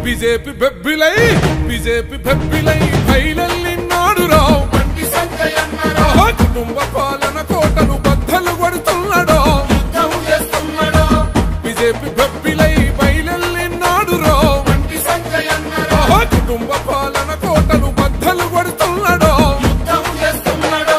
BJP బెబ్బిలై BJP బెబ్బిలై బయలెల్లినాడు రావు బండి సంజయన్నరా ఆహా, కుటుంబ పాలన కోటలు బద్దలు కొడుతున్నాడు యుద్ధం చేస్తున్నాడు బిజెపి బెబ్బిలై బయలెల్లినాడు రావు బండి సంజయన్నరా ఆహా, కుటుంబ పాలన కోటలు బద్దలు కొడుతున్నాడు యుద్ధం చేస్తున్నాడు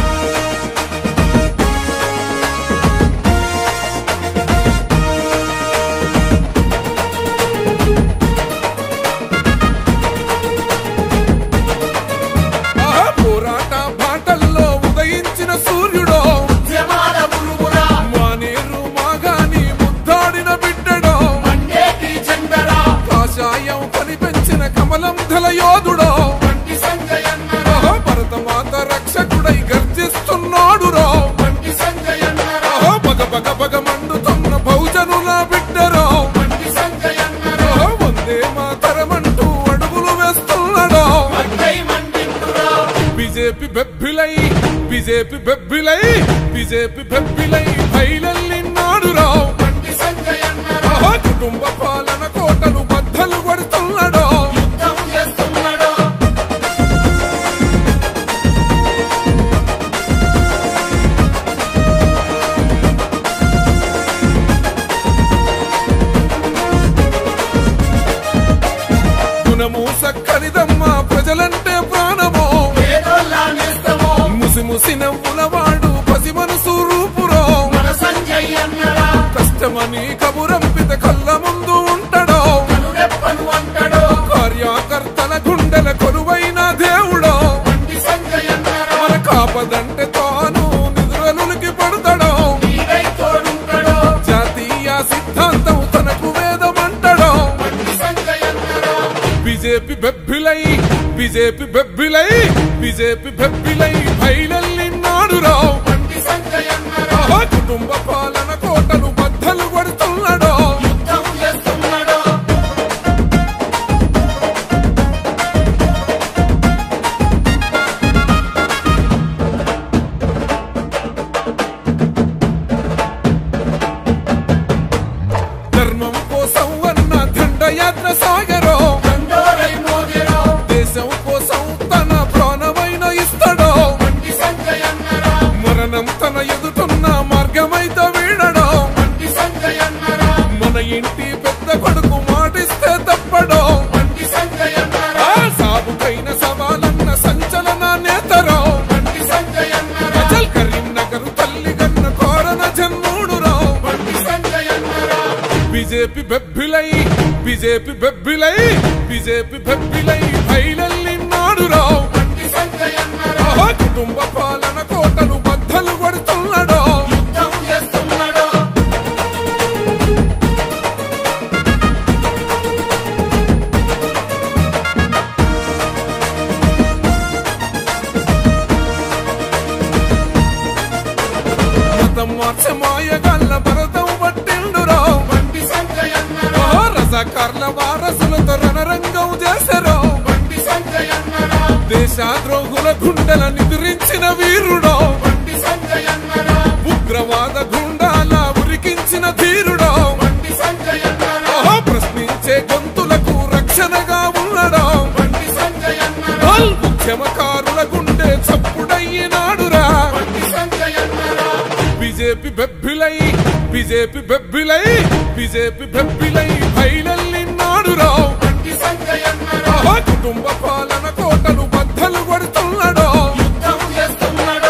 ఆహా, పోరాట బాటల్లో ఉదయించిన సూర్యుడో ఉద్యమాల పురుగురా మానేరు మాగాని ముద్దాడిన బిడ్డడో మండేటి జెండరా కాషాయం కనిపెంచిన కమలం ధల యోధుడో బండి సంజయన్నరా ఆహా, భరతమాత రక్షకుడై గర్జిస్తున్నాడు రో బండి సంజయన్నరా ఆహా, బగ బగ బగ మండుతున్న బహుజనుల బిడ్డరో బండి సంజయన్నరా ఆహా, వందే మాతరమంటూ అడుగులు వేస్తున్నాడో మండై మండింటురా బిజెపి బెబ్బిలై బిజెపి బెబ్బిలై బిజెపి బెబ్బిలై బయలెల్లినాడు రో బండి సంజయన్నరా ఆహా, కుటుంబ పాలన కోటలు బద్దలు కొడుతున్నాడో యుద్ధం చేస్తున్నాడు గుణము సక్కనిదమ్మ ప్రజలంటే ప్రాణమో పేదోళ్ళ నేస్తమో ముసి ముసి నవ్వులవాడు పసి మనసు రూపురో మన సంజయన్నరా కష్టమని కబురంపిత కళ్ళ ముందు ఉంటాడో కనురెప్పను అంటాడు కార్యకర్తల గుండెల కొలువైన దేవుడో బండి సంజయన్నరా మన కాపదంటే తాను నిద్రలునికి పడతాడో నీడై తోడుంటాడు జాతీయ సిద్ధాంతం తనకు వేదమంటాడో బండి సంజయన్నరా బిజెపి బెబ్బిలై బిజెపి బెబ్బిలై బిజెపి బెబ్బిలై బయలెల్లినాడు రావు బండి సంజయన్నరా ఆహా, కుటుంబ పాలన కోటలు బద్దలు కొడుతున్నాడో యుద్ధం చేస్తున్నాడు ధర్మం కోసం అన్న దండయాత్ర సాగరో దండోరై మోగెరో దేశం కోసం తన ప్రాణమైన ఇస్తాడో బండి సంజయన్నరా మరణం తన ఎదుటున్న మార్గమైతే వీడడో బండి సంజయన్నరా మన ఇంటి పెద్ద కొడుకు మాటిస్తే తప్పడో బండి సంజయన్నరా ఆ సాగుకైన సవాలన్న సంచలన నేతరో బండి సంజయన్నరా అచల్ కరీంనగర్ తల్లి కన్న కోరన జన్ముడురో బండి సంజయన్నరా బిజెపి బెబ్బిలై బిజెపి బెబ్బిలై బిజెపి బెబ్బిలై బయలెల్లినాడు రావు బండి సంజయన్నరా ఆహా, కుటుంబ పాలన కోటలు బద్దలు కొడుతున్నాడో యుద్ధం చేస్తున్నాడు మతం మార్చ మాయగల్ల భరతం పట్టిండురో బండి సంజయన్నరా ఆహా, రజాకార్ల వారసులతో రణరంగం చేశారో బండి సంజయన్నరా దేశాద్రోహుల గుండెల నిద్రించిన వీరుడో బండి సంజయన్నరా ఉగ్రవాద గుండాల ఉరికించిన ధీరుడో బండి సంజయన్నరా ఆహా, ప్రశ్నించే గొంతులకు రక్షణగా ఉన్నడో బండి సంజయన్నరా ఆల్ ఉద్యమకారుల గుండె చప్పుడయ్యినాడురా బండి సంజయన్నరా బిజెపి బెబ్బిలై బిజెపి బెబ్బిలై బిజెపి బెబ్బిలై బయలెల్లినాడురా బండి సంజయన్నరా ఆహా, కుటుంబ పాలన కోటలు బద్దలు కొడుతున్నాడో యుద్ధం చేస్తున్నాడు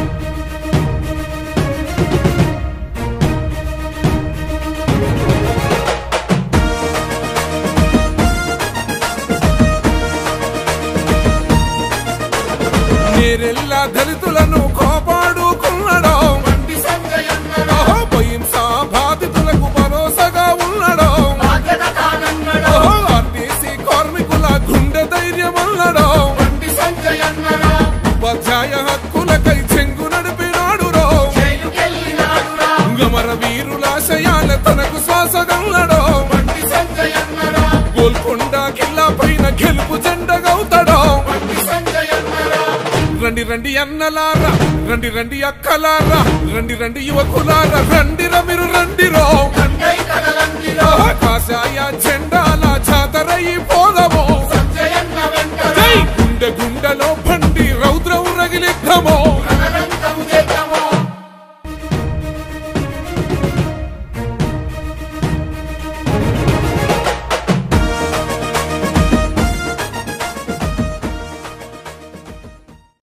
నేరెల్లా దళితులను కాపాడుకున్నాడో బండి సంజయన్నరా ఆహా, అహింసా బాధితులకు భరోసాగా ఉన్నాడో బాధ్యత కానన్నడు ఆహా, ఆర్టీసీ కార్మికుల గుండె ధైర్యం అన్నాడో బండి సంజయన్నరా ఉపాధ్యాయ హక్కులకై చెంగు నడిపినాడు రో జైలుకెళ్ళినాడురా గమర వీరులాశయాల తనకు శ్వాసగల్లడో బండి సంజయన్నరా గోల్కొండ కిల్లా పైన గెలుపు జెండగవుతాడో బండి సంజయన్నరా రండి రండి అన్నలారా రండి రండి అక్కలారా రండి రండి యువకులారా రండిరా మీరు రండిరో తండ్రి కదలందిరో కాషాయ జెండాల జాతరయ్య పో